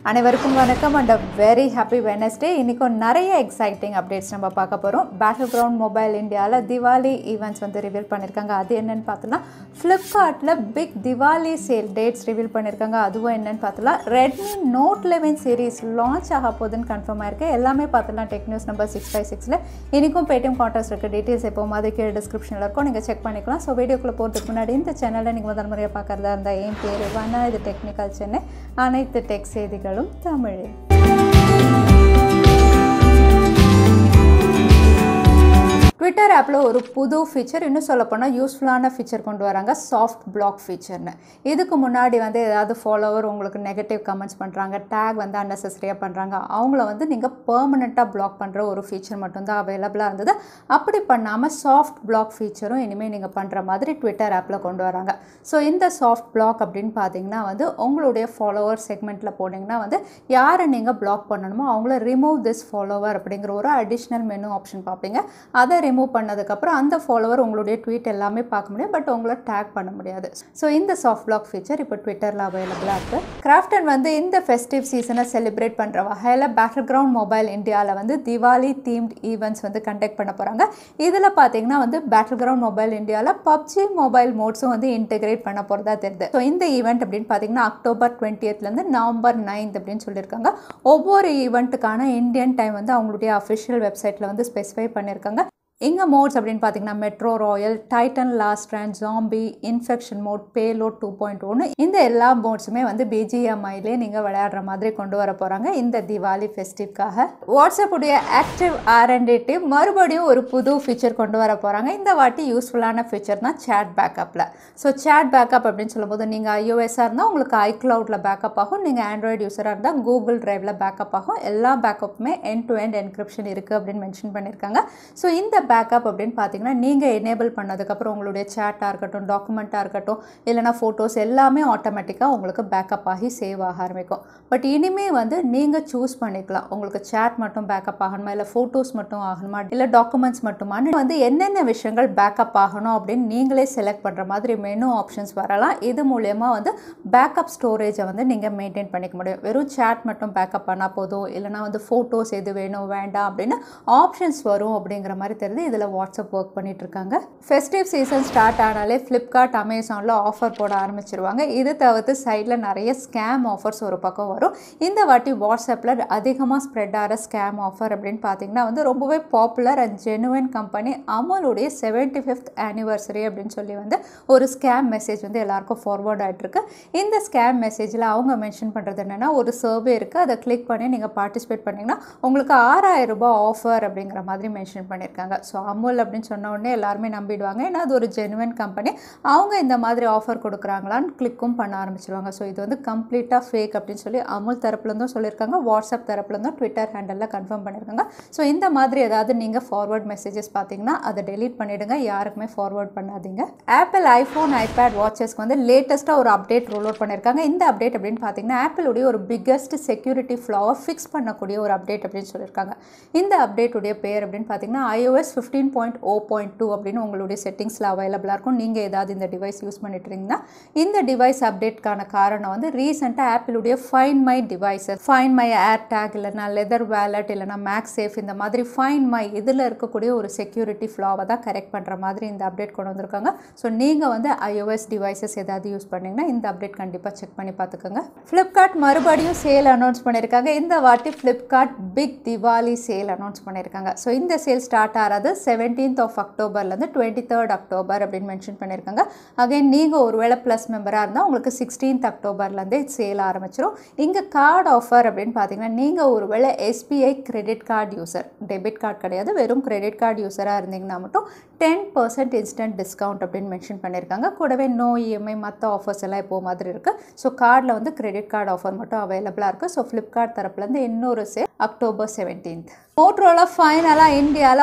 அனைவருக்கும் வணக்கம் and very happy Wednesday இன்றைக்கும் நிறைய எக்ஸைட்டிங் அப்டேட்ஸ் நம்ம பார்க்க போகிறோம் பேட்டில் கிரவுண்ட் மொபைல் இந்தியாவில் திவாலி ஈவெண்ட்ஸ் வந்து ரிவீல் பண்ணியிருக்காங்க அது என்னன்னு பார்த்தோம்னா ஃப்ளிப்கார்ட்டில் big Diwali sale dates reveal பண்ணியிருக்காங்க அதுவும் என்னன்னு பார்த்தலாம் Redmi Note eleven series launch ஆக போகுதுன்னு கன்ஃபார்ம் ஆயிருக்கு எல்லாமே பார்த்தலாம் tech news number six five சிக்ஸில் இன்றைக்கும் பேடிஎம் கான்டாக்ட் இருக்க டீட்டெயில்ஸ் எப்போ மாதிரி கீழே டிஸ்கிரிப்ஷனில் இருக்கும் நீங்கள் செக் பண்ணிக்கலாம் ஸோ வீடியோக்குள்ளே போகிறதுக்கு முன்னாடி இந்த சேனலில் நீங்கள் முதல் முறையாக பார்க்குறதா இருந்தால் என் பேர் வனா இது டெக்னிக்கல் சென்னை அனைத்து டெக் செய்திகளும் தமிழில் ட்விட்டர் ஆப்பில் ஒரு புது ஃபீச்சர் இன்னும் சொல்லப்போனால் யூஸ்ஃபுல்லான ஃபீச்சர் கொண்டு வராங்க சாஃப்ட் பிளாக் ஃபீச்சர்னு இதுக்கு முன்னாடி வந்து ஏதாவது ஃபாலோவர் உங்களுக்கு நெகட்டிவ் கமெண்ட்ஸ் பண்ணுறாங்க டேக் வந்து அன்னெசரியாக பண்ணுறாங்க அவங்கள வந்து நீங்கள் பெர்மனெண்ட்டாக பிளாக் பண்ணுற ஒரு ஃபீச்சர் மட்டும்தான் அவைலபிளாக இருந்தது அப்படி பண்ணாமல் சாஃப்ட் பிளாக் ஃபீச்சரும் இனிமேல் நீங்கள் பண்ணுற மாதிரி ட்விட்டர் ஆப்பில் கொண்டு வராங்க ஸோ இந்த சாஃப்ட் பிளாக் அப்படின்னு பார்த்தீங்கன்னா வந்து உங்களுடைய ஃபாலோவர் செக்மெண்ட்டில் போனீங்கன்னா வந்து யாரை நீங்கள் பிளாக் பண்ணணுமோ அவங்கள ரிமூவ் திஸ் ஃபாலோவர் அப்படிங்கிற ஒரு அடிஷ்னல் மெனு ஆப்ஷன் பார்ப்பீங்க அதை ரிமூவ் பண்ணதுக்கப்புறம் அந்த ஃபாலோவர் உங்களுடைய ட்வீட் எல்லாமே பார்க்க முடியும் பட் உங்களை டேக் பண்ண முடியாது ஸோ இந்த சாஃப்ட் பிளாக் ஃபீச்சர் இப்போ ட்விட்டரில் அவைலபிளாக இருக்குது கிராஃப்டன் வந்து இந்த ஃபெஸ்டிவ் சீசனை செலிப்ரேட் பண்ணுற வகையில் பேட்டில் கிரவுண்ட் மொபைல் இந்தியாவில் வந்து திவாலி தீம்ட் ஈவெண்ட்ஸ் வந்து கண்டக்ட் பண்ண போகிறாங்க இதில் பார்த்தீங்கன்னா வந்து பேட்டில் கிரவுண்ட் மொபைல் இந்தியாவில் பப்ஜி மொபைல் மோட்ஸும் வந்து இன்டெகிரேட் பண்ண போகிறதா தெரியுது ஸோ இந்த ஈவெண்ட் அப்படின்னு பார்த்தீங்கன்னா அக்டோபர் டுவெண்ட்டியத்லேருந்து நவம்பர் நைன்த் அப்படின்னு சொல்லியிருக்காங்க ஒவ்வொரு ஈவெண்ட்டுக்கான இந்தியன் டைம் வந்து அவங்களுடைய அஃபிஷியல் வெப்சைட்டில் வந்து ஸ்பெசிஃபை பண்ணியிருக்காங்க இங்கே மோட்ஸ் அப்படின்னு பார்த்தீங்கன்னா மெட்ரோ ராயல் டைட்டன் லாஸ்ட் ரேண்ட் zombie infection mode payload two point ஒன்று இந்த எல்லா மோட்ஸுமே வந்து பிஜிஎம்ஐலே நீங்கள் விளையாடுற மாதிரி கொண்டு வர போகிறாங்க இந்த திவாலி ஃபெஸ்டிவ்காக வாட்ஸ்அப் உடைய ஆக்டிவ் ஆர்என்டி டீம் மறுபடியும் ஒரு புது ஃபீச்சர் கொண்டு வர போகிறாங்க இந்த வாட்டி யூஸ்ஃபுல்லான ஃபீச்சர் தான் சேட் பேக்கப்பில் ஸோ சேட் பேக்கப் அப்படின்னு சொல்லும்போது நீங்கள் ஐஓஎஸ்ஸாக இருந்தால் உங்களுக்கு ஐக்ளவுடில் பேக்கப் ஆகும் நீங்கள் ஆண்ட்ராய்டு யூஸராக இருந்தால் கூகுள் ட்ரைவில் பேக்கப் ஆகும் எல்லா பேக்கப்புமே என் டு எண்ட் என்கிரிப்ஷன் இருக்குது அப்படின்னு மென்ஷன் பண்ணியிருக்காங்க ஸோ இந்த பேக்கப் அப்படின்னு பார்த்தீங்கன்னா நீங்கள் எனேபிள் பண்ணதுக்கப்புறம் உங்களுடைய சேட்டாக இருக்கட்டும் டாக்குமெண்ட்டாக இருக்கட்டும் இல்லைனா ஃபோட்டோஸ் எல்லாமே ஆட்டோமேட்டிக்காக உங்களுக்கு பேக்கப் ஆகி சேவ் ஆக ஆரம்பிக்கும் பட் இனிமே வந்து நீங்கள் சூஸ் பண்ணிக்கலாம் உங்களுக்கு சேட் மட்டும் பேக்கப் ஆகணுமா இல்லை ஃபோட்டோஸ் மட்டும் ஆகணுமா இல்லை டாக்குமெண்ட்ஸ் மட்டுமான்னு வந்து என்னென்ன விஷயங்கள் பேக்கப் ஆகணும் அப்படின்னு நீங்களே செலக்ட் பண்ணுற மாதிரி மெனு ஆப்ஷன்ஸ் வரலாம் இது மூலயமா வந்து பேக்கப் ஸ்டோரேஜை வந்து நீங்கள் மெயின்டைன் பண்ணிக்க முடியும் வெறும் சேட் மட்டும் பேக்கப் பண்ணால் போதும் இல்லைனா வந்து ஃபோட்டோஸ் எது வேணும் வேண்டாம் அப்படின்னு ஆப்ஷன்ஸ் வரும் அப்படிங்கிற மாதிரி தெரியுது இதில் வாட்ஸ்அப் ஒர்க் பண்ணிட்டு இருக்காங்க ஃபெஸ்டிவ் சீசன் ஸ்டார்ட் ஆனாலே ஃப்ளிப்கார்ட் அமேசானில் ஆஃபர் போட ஆரம்பிச்சிருவாங்க இது தவிர்த்து சைடில் நிறைய ஸ்கேம் ஆஃபர்ஸ் ஒரு பக்கம் வரும் இந்த வாட்டி வாட்ஸ்அப்பில் அதிகமாக ஸ்ப்ரெட் ஆகிற ஸ்கேம் ஆஃபர் அப்படின்னு பார்த்தீங்கன்னா வந்து ரொம்பவே பாப்புலர் அண்ட் ஜெனுவன் கம்பெனி அமலுடைய செவன்டி ஃபிஃப்த் ஆனிவர்சரி அப்படின்னு சொல்லி வந்து ஒரு ஸ்கேம் மெசேஜ் வந்து எல்லாருக்கும் ஃபார்வர்ட் ஆகிட்டுருக்கு இந்த ஸ்கேம் மெசேஜில் அவங்க மென்ஷன் பண்ணுறது என்னென்னா ஒரு சர்வே இருக்குது அதை கிளிக் பண்ணி நீங்கள் பார்ட்டிசிபேட் பண்ணிங்கன்னா உங்களுக்கு ஆறாயிரம் ரூபாய் ஆஃபர் அப்படிங்கிற மாதிரி மென்ஷன் பண்ணியிருக்காங்க ஸோ அமுல் அப்படின்னு சொன்ன உடனே எல்லாருமே நம்பிடுவாங்க ஏன்னா அது ஒரு ஜெனுவன் கம்பெனி அவங்க இந்த மாதிரி ஆஃபர் கொடுக்குறாங்களான்னு கிளிக்கும் பண்ண ஆரம்பிச்சிருவாங்க ஸோ இது வந்து கம்ப்ளீட்டாக ஃபேக் அப்படின்னு சொல்லி அமுல் தரப்புலேருந்தும் சொல்லியிருக்காங்க வாட்ஸ்அப் தரப்புலேருந்தும் ட்விட்டர் ஹேண்டலில் கன்ஃபார்ம் பண்ணியிருக்காங்க ஸோ இந்த மாதிரி ஏதாவது நீங்கள் ஃபார்வர்ட் மெசேஜஸ் பார்த்தீங்கன்னா அதை டெலீட் பண்ணிவிடுங்க யாருக்குமே ஃபார்வர்ட் பண்ணாதீங்க ஆப்பிள் ஐஃபோன் ஐபேட் வாட்சஸ்க்கு வந்து லேட்டஸ்ட்டாக ஒரு அப்டேட் ரோல் அவுட் பண்ணியிருக்காங்க இந்த அப்டேட் அப்படின்னு பார்த்தீங்கன்னா ஆப்பிளுடைய ஒரு பிக்கஸ்ட் செக்யூரிட்டி ஃப்ளாவை ஃபிக்ஸ் பண்ணக்கூடிய ஒரு அப்டேட் அப்படின்னு சொல்லியிருக்காங்க இந்த அப்டேட்டுடைய பேர் அப்படின்னு பார்த்தீங்கன்னா iOS fifteen point O point two அப்படின்னு உங்களுடைய செட்டிங்ஸில் அவைலபிளாக இருக்கும் நீங்கள் ஏதாவது இந்த டிவைஸ் யூஸ் பண்ணிட்டு இருந்தீங்கன்னா இந்த டிவைஸ் அப்டேட்கான காரணம் வந்து ரீசெண்டாக ஆப்பிளுடைய find my devices find my air tag இல்லைனா லெதர் வேலட் இல்லைனா மேக்ஸ் சேஃப் இந்த மாதிரி ஃபைன் மை இதில் இருக்கக்கூடிய ஒரு செக்யூரிட்டி ஃப்ளாவை தான் கரெக்ட் பண்ணுற மாதிரி இந்த அப்டேட் கொண்டு வந்திருக்காங்க ஸோ நீங்கள் வந்து ஐஓஎஸ் டிவைசஸ் ஏதாவது யூஸ் பண்ணிங்கன்னா இந்த அப்டேட் கண்டிப்பாக செக் பண்ணி பார்த்துக்கோங்க ஃப்ளிப்கார்ட் மறுபடியும் சேல் அனௌன்ஸ் பண்ணியிருக்காங்க இந்த வாட்டி Flipkart big Diwali sale announce பண்ணியிருக்காங்க ஸோ இந்த சேல் ஸ்டார்ட் ஆகிறது செவன்டீன்த் ஆஃப் அக்டோபர்லேருந்து டுவெண்ட்டி தேர்ட் அக்டோபர் அப்படின்னு மென்ஷன் பண்ணியிருக்காங்க அகைன் நீங்கள் ஒருவேளை ப்ளஸ் மெம்பராக இருந்தால் உங்களுக்கு சிக்ஸ்டீன்த் அக்டோபர்லேருந்தே சேல் ஆரம்பிச்சிடும் இங்கே கார்டு ஆஃபர் அப்படின்னு பார்த்தீங்கன்னா நீங்கள் ஒருவேளை SBI credit card user debit card கிடையாது வெறும் கிரெடிட் கார்டு யூஸராக இருந்தீங்கன்னா மட்டும் டென் பர்சன்ட் இன்ஸ்டன்ட் டிஸ்கவுண்ட் அப்படின்னு மென்ஷன் பண்ணியிருக்காங்க கூடவே நோ இஎம்ஐ மற்ற ஆஃபர்ஸ் எல்லாம் இப்போ மாதிரி இருக்குது ஸோ கார்டில் வந்து கிரெடிட் கார்டு ஆஃபர் மட்டும் அவைலபிளாக இருக்குது ஸோ ஃப்ளிப்கார்ட் தரப்புலேருந்து இன்னொரு சேல் அக்டோபர் செவன்டீன்த் மோட்ரோலா ஃபைனலாக இந்தியாவில் அவங்களுடைய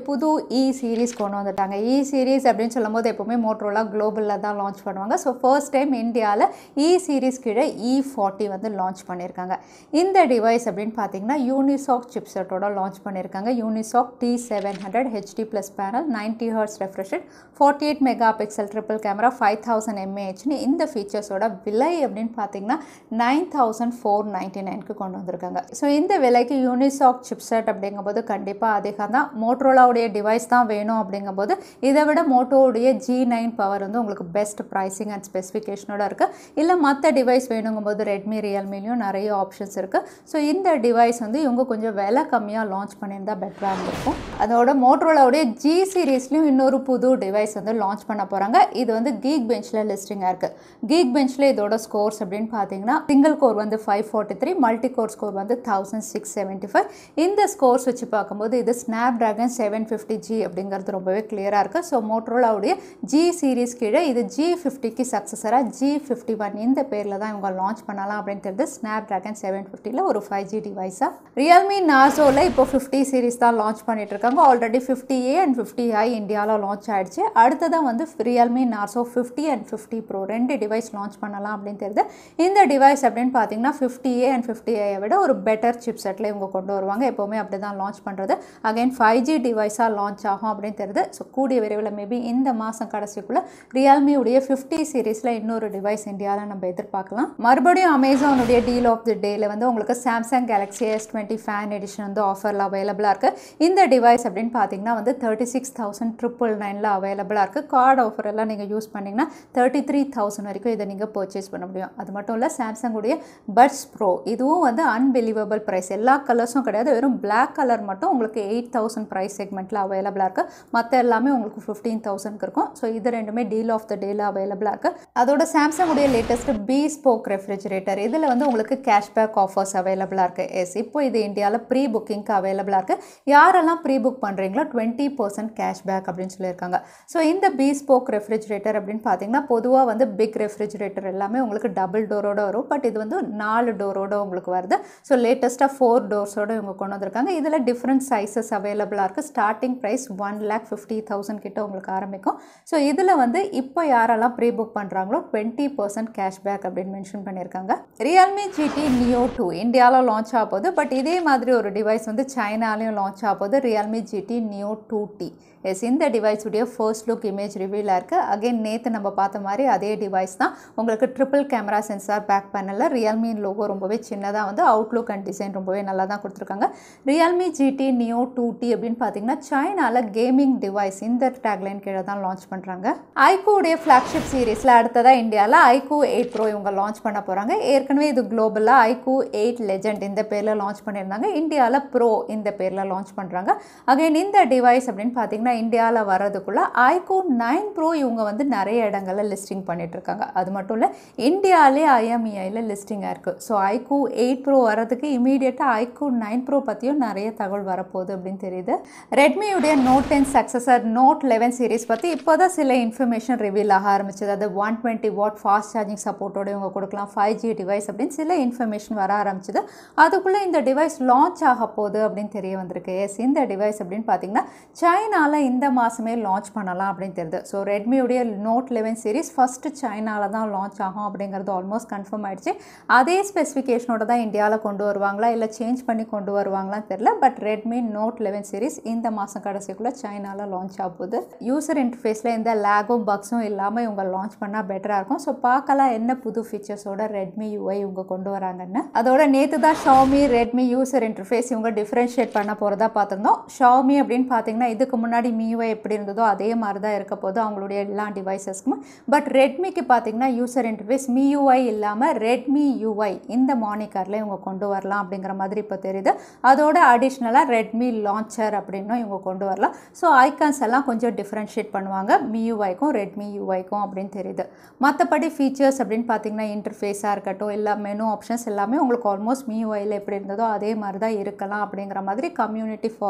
புது இ சீரீஸ் கொண்டு வந்துட்டாங்க இ சீரீஸ் அப்படின்னு சொல்லும்போது எப்போவுமே மோட்ரோலா குளோபலில் தான் லான்ச் பண்ணுவாங்க ஸோ ஃபர்ஸ்ட் டைம் இந்தியாவில் இ சீரீஸ் கீழே இ ஃபார்ட்டி வந்து லான்ச் பண்ணியிருக்காங்க இந்த டிவைஸ் அப்படின்னு பார்த்தீங்கன்னா யூனிசாக் சிப்செட்டோட லான்ச் பண்ணியிருக்காங்க Unisoc T seven hundred HD plus panel ninety hertz ரெஃப்ரெஷன் forty eight megapixel triple camera five thousand எம்ஏஹெச்னு இந்த ஃபீச்சர்ஸோட விலை அப்படின்னு பார்த்தீங்கன்னா நைன் தௌசண்ட் ஃபோர் நைன்ட்டி நைனுக்கு கொண்டு வந்திருக்காங்க ஸோ இந்த விலைக்கு யூனிசாக் சிப்செட் அப்படிங்கும்போது கண்டிப்பாக அதிகம் தான் மோட்ரோலாவுடைய டிவைஸ் தான் வேணும் அப்படிங்கும்போது இதை விட மோட்டோவுடைய ஜி நைன் பவர் வந்து உங்களுக்கு பெஸ்ட் ப்ரைஸிங் அண்ட் ஸ்பெசிஃபிகேஷனோட இருக்குது இல்லை மற்ற டிவைஸ் வேணுங்கும்போது ரெட்மி ரியல்மிலையும் நிறைய ஆப்ஷன்ஸ் இருக்குது ஸோ இந்த டிவைஸ் வந்து இவங்க கொஞ்சம் விலை கம்மியாக லான்ச் பண்ணியிருந்தா பெட்டராக இருந்திருக்கும் அதோட மோட்ரோலாவுடைய ஜி சீரீஸ்லையும் இன்னொரு புது டிவைஸ் வந்து லான்ச் பண்ண போகிறாங்க இது வந்து கீக் பெஞ்சில் லிஸ்டிங்காக இருக்குது கீக் பெஞ்சில் இதோட ஸ்கோர்ஸ் அப்படின்னு பார்த்தீங்கன்னா சிங்கிள் கோர் வந்து five forty three multi core score வந்து தௌசண்ட் சிக்ஸ் செவன்ட்டி ஃபைவ் இந்த ஸ்கோர்ஸ் வச்சு பார்க்கும்போது இது Snapdragon seven fifty G அப்படிங்கிறது ரொம்பவே கிளியராக இருக்குது ஸோ மோட்ரோலாவுடைய ஜி சீரீஸ் கீழே இது ஜி ஃபிஃப்டிக்கு சக்ஸஸராக ஜி ஃபிஃப்டி ஒன் இந்த பேரில் தான் இவங்க லான்ச் பண்ணலாம் அப்படின்னு தெரிஞ்சு ஸ்னாப் ட்ராகன் செவன் ஃபிஃப்டியில் ஒரு ஃபைவ் ஜி டிவைஸாக ரியல்மி நாசோவில் இப்போ ஃபிஃப்டி சீரீஸ் தான் லான்ச் பண்ணிட்டு இருக்காங்க already fifty A and fifty I இந்தியாவில் லான்ச் ஆயிடுச்சு அடுத்ததாக வந்து Realme Narzo fifty and fifty pro ரெண்டு டிவைஸ் லான்ச் பண்ணலாம் அப்படின்னு தெரியுது இந்த டிவைஸ் அப்படின்னு பார்த்தீங்கன்னா ஃபிஃப்டி ஏ அண்ட் ஃபிஃப்டி ஐயை விட ஒரு பெட்டர் சிப் செட்டில் இவங்க கொண்டு வருவாங்க எப்போவுமே அப்படி தான் லான்ச் பண்ணுறது அகைன் ஃபைவ் ஜி டிவைஸாக லான்ச் ஆகும் அப்படின்னு தெரியுது ஸோ கூடிய விரைவில் மேபி இந்த மாதம் கடைசிக்குள்ளே ரியல்மியுடைய ஃபிஃப்டி சீரீஸில் இன்னொரு டிவைஸ் இந்தியாவில் நம்ம எதிர்பார்க்கலாம் மறுபடியும் அமேசானுடைய டீல் ஆஃப் தி டேல வந்து உங்களுக்கு Samsung Galaxy S twenty fan edition வந்து ஆஃபரில் அவைலபிளாக இருக்குது இந்த டிவைஸ் அப்படின்னு பார்த்தீங்கன்னா வந்து தேர்ட்டி சிக்ஸ் தௌசண்ட் ட்ரிபிள் நைனில் அவைலபிளாக இருக்குது கார்டு ஆஃபர் எல்லாம் நீங்கள் யூஸ் பண்ணிங்கன்னா தேர்ட்டி த்ரீ தௌசண்ட் வரைக்கும் இதை நீங்கள் பர்ச்சேஸ் பண்ண முடியும் அது மட்டும் இல்லை சாம்சங்குடைய பட்ஸ் ப்ரோ இதுவும் வந்து அன்பிலீவபிள் ப்ரைஸ் எல்லா கலர்ஸும் கிடையாது வெறும் பிளாக் கலர் மட்டும் உங்களுக்கு எயிட் தௌசண்ட் ப்ரைஸ் செக்மெண்ட்டில் அவைலபிளாக இருக்குது மற்ற எல்லாமே உங்களுக்கு ஃபிஃப்டீன் தௌசண்ட்க்கு இருக்கும் ஸோ இது ரெண்டுமே டீல் ஆஃப் த டேல அவைலபிளாக இருக்குது அதோட சாம்சங்குடைய லேட்டஸ்ட் பி ஸ்போக் ரெஃப்ரிஜரேட்டர் இதில் வந்து உங்களுக்கு கேஷ்பேக் ஆஃபர்ஸ் அவைலபிளாக இருக்குது எஸ் இப்போ இது இந்தியாவில் ப்ரீ புக்கிங்க்கு அவைலபிளாக இருக்குது யாரெல்லாம் ப்ரீ புக் பண்ணுறீங்களோ டுவெண்ட்டி பர்சன்ட் கேஷ்பேக் அப்படின்னு சொல்லியிருக்காங்க ஸோ இந்த பி ஸ்போக் ரெஃப்ரிஜரேட்டர் அப்படின்னு பார்த்தீங்கன்னா பொதுவாக வந்து பிக் ரெஃப்ரிஜரேட்டர் எல்லாமே உங்களுக்கு டபுள் டோரோட வரும் பட் இது வந்து நாலு டோரோட உங்களுக்கு வருது ஸோ லேட்டஸ்ட்டாக ஃபோர் டோர்ஸோட இவங்க கொண்டு வந்திருக்காங்க இதில் டிஃப்ரெண்ட் சைஸஸ் அவைலபிளாக இருக்குது starting price one lakh fifty thousand கிட்ட உங்களுக்கு ஆரம்பிக்கும் ஸோ இதில் வந்து இப்போ யாரெல்லாம் ப்ரீ புக் பண்ணுறாங்களோ டுவெண்ட்டி பர்சன்ட் கேஷ்பேக் அப்படின்னு மென்ஷன் பண்ணியிருக்காங்க ரியல்மி ஜிடி நியோ டூ இந்தியாவில் லான்ச் ஆக போகுது பட் இதே மாதிரி ஒரு டிவைஸ் வந்து சைனாலையும் லான்ச் ஆக போகுது Realme GT Neo two T S இந்த டிவைஸுடைய ஃபர்ஸ்ட் லுக் இமேஜ் ரிவீலாக இருக்குது அகைன் நேற்று நம்ம பார்த்த மாதிரி அதே டிவைஸ் தான் உங்களுக்கு ட்ரிபிள் கேமரா சென்சார் பேக் பேனலில் ரியல்மி லோகோ ரொம்பவே சின்னதாக வந்து அவுட்லுக் அண்ட் டிசைன் ரொம்பவே நல்லா தான் கொடுத்துருக்காங்க Realme GT Neo two T அப்படின்னு பார்த்தீங்கன்னா சைனாவில் கேமிங் டிவைஸ் இந்த டேக்லைன் கீழே தான் லான்ச் பண்ணுறாங்க ஐக்கூடைய ஃப்ளாக்ஷிப் சீரீஸில் அடுத்ததாக இந்தியாவில் ஐக்கூ எயிட் ப்ரோ இவங்க லான்ச் பண்ண போகிறாங்க ஏற்கனவே இது குளோபலாக ஐக்கூ எயிட் லெஜெண்ட் இந்த பேரில் லான்ச் பண்ணியிருந்தாங்க இந்தியாவில் ப்ரோ இந்த பேரில் லான்ச் பண்ணுறாங்க அகைன் இந்த டிவைஸ் அப்படின்னு பார்த்தீங்கன்னா இந்தியாவில் வர்றதுக்குள்ளே ஐக்கூ நைன் ப்ரோ இவங்க வந்து நிறைய இடங்களில் லிஸ்டிங் பண்ணிட்டு இருக்காங்க அது மட்டும் இல்லை இந்தியாவிலே ஐஎம்இஐயில் லிஸ்டிங்காக இருக்குது ஸோ ஐக்கூ எயிட் ப்ரோ வர்றதுக்கு இமீடியட்டாக ஐக்கூ நைன் ப்ரோ பற்றியும் நிறைய தகவல் வரப்போகுது அப்படின்னு தெரியுது ரெட்மியுடைய Note ten successor Note eleven series பற்றி இப்போ தான் சில இன்ஃபர்மேஷன் ரிவீல் ஆக ஆரம்பிச்சது அது one twenty watt fast charging சப்போர்ட்டோட இவங்க கொடுக்கலாம் ஃபைவ் ஜி டிவைஸ் அப்படின்னு சில இன்ஃபர்மேஷன் வர ஆரம்பிச்சது அதுக்குள்ளே இந்த டிவைஸ் லான்ச் ஆக போகுது அப்படின்னு தெரிய வந்திருக்கு எஸ் இந்த டிவைஸ் அப்படின்னு பார்த்தீங்கன்னா சைனாவில் இந்த மாதமே லான்ச் பண்ணலாம் அப்படின்னு தெரியுது ஸோ ரெட்மியுடைய நோட் லெவன் சீரிஸ் ஃபஸ்ட்டு சைனாவில் தான் லான்ச் ஆகும் அப்படிங்கிறது ஆல்மோஸ்ட் கன்ஃபார்ம் ஆயிடுச்சு அதே ஸ்பெசிஃபிகேஷனோட தான் இந்தியாவில் கொண்டு வருவாங்களா இல்லை சேஞ்ச் பண்ணி கொண்டு வருவாங்களான்னு தெரியல but Redmi Note eleven series இந்த மாதம் கடைசிக்குள்ளே சைனாவில் லான்ச் ஆகுது யூசர் இன்டர்ஃபேஸில் எந்த லேகும் பக்ஸும் இல்லாமல் இவங்க லான்ச் பண்ணால் பெட்டராக இருக்கும் ஸோ பார்க்கலாம் என்ன புது ஃபீச்சர்ஸோட ரெட்மி யூஐ இவங்க கொண்டு வராங்கன்னு அதோட நேற்று தான் ஷாமி ரெட்மி யூசர் இன்டர்ஃபேஸ் இவங்க டிஃப்ரென்ஷியேட் பண்ண போகிறதா பார்த்துருந்தோம் ஷாமி அப்படின்னு பார்த்தீங்கன்னா இதுக்கு முன்னாடி மியூஐ எப்படி இருந்ததோ அதே மாதிரி தான் இருக்க போது அவங்களுடைய எல்லா டிவைசஸ்க்கும் பட் ரெட்மிக்கு பார்த்தீங்கன்னா யூசர் இன்டர்ஃபேஸ் மியூஐ இல்லாமல் ரெட்மி யூஐ இந்த மானிக்கரில் இவங்க கொண்டு வரலாம் அப்படிங்கிற மாதிரி இப்போ தெரியுது அதோட அடிஷ்னலாக ரெட்மி லான்ச்சர் அப்படின்னும் இவங்க கொண்டு வரலாம் ஸோ ஐகான்ஸ் எல்லாம் கொஞ்சம் டிஃப்ரென்ஷியேட் பண்ணுவாங்க மியூஐக்கும் ரெட்மி யூஐக்கும் அப்படின்னு தெரியுது மற்றபடி ஃபீச்சர்ஸ் அப்படின்னு பார்த்தீங்கன்னா இன்டர்ஃபேஸாக இருக்கட்டும் இல்லை மெனு ஆப்ஷன்ஸ் எல்லாமே உங்களுக்கு ஆல்மோஸ்ட் மியூஐயில் எப்படி இருந்ததோ அதே மாதிரி தான் இருக்கலாம் அப்படிங்கிற மாதிரி கம்யூனிட்டி ஃபாரமில்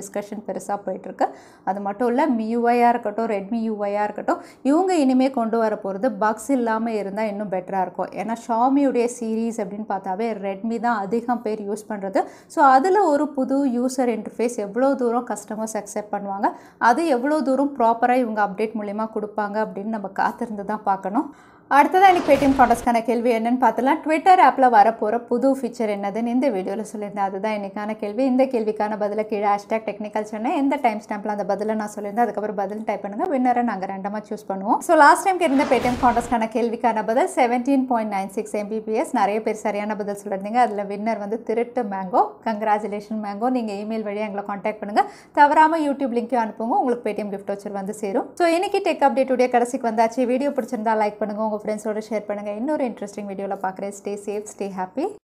டிஸ்கஷன் பெருசாக போயிட்டுருக்கு அது மட்டும் இல்லை மியூஐயாக இருக்கட்டும் ரெட்மி யூஐயாக இருக்கட்டும் இவங்க இனிமேல் கொண்டு வர போகிறது பக்ஸ் இல்லாமல் இருந்தால் இன்னும் பெட்டராக இருக்கும் ஏன்னா ஷாமியுடைய சீரீஸ் அப்படின்னு பார்த்தாவே ரெட்மி தான் அதிகம் பேர் யூஸ் பண்ணுறது ஸோ அதில் ஒரு புது யூசர் இன்டர்ஃபேஸ் எவ்வளோ தூரம் கஸ்டமர்ஸ் அக்செப்ட் பண்ணுவாங்க அது எவ்வளோ தூரம் ப்ராப்பராக இவங்க அப்டேட் மூலிமா கொடுப்பாங்க அப்படின்னு நம்ம காத்திருந்து தான் பார்க்கணும் அடுத்ததாக எனக்கு பேடிஎம் காண்டஸ்க்கான கேள்வி என்னன்னு பார்த்தலாம் ட்விட்டர் ஆப்பில் வரப்போகிற புது ஃபீச்சர் என்னதுன்னு இந்த வீடியோவில் சொல்லியிருந்தேன் அதுதான் இன்னைக்கான கேள்வி இந்த கேள்விக்கான பதிலை கீழே ஹேஷ்டாக் டெக்னிக்கல் சொன்னேன் எந்த டைம் ஸ்டாம்பில் அந்த பதிலை நான் சொல்லியிருந்தேன் அதுக்கப்புறம் பதில் டைப் பண்ணுங்கள் வின்னரை நாங்கள் ரெண்டமாக சூஸ் பண்ணுவோம் ஸோ லாஸ்ட் டைம் இருந்த பேடிஎம் காண்டஸ்க்கான கேள்விக்கான பதில் seventeen point nine six Mbps நிறைய பேர் சரியான பதில் சொல்லியிருந்தீங்க அதில் வின்னர் வந்து திருட்டு மேங்கோ கங்க்ராச்சுலேஷன் மேங்கோ நீங்கள் இமெயில் வழியாக எங்களை காண்டாக்ட் பண்ணுங்கள் தவறாமல் யூடியூப் லிங்க்கையும் அனுப்புங்க உங்களுக்கு பேடிஎம் கிஃப்ட் வச்சு வந்து சேரும் ஸோ இன்னைக்கு டெக் அப்டேட்டுடைய கடைசிக்கு வந்தாச்சு வீடியோ பிடிச்சிருந்தா லைக் பண்ணுங்கள் உங்கள் ஃப்ரெண்ட்ஸோட ஷேர் பண்ணுங்கள் இன்னொரு இன்ட்ரெஸ்டிங் வீடியோவில் பார்க்குறேன் ஸ்டே சேஃப் ஸ்டே ஹாப்பி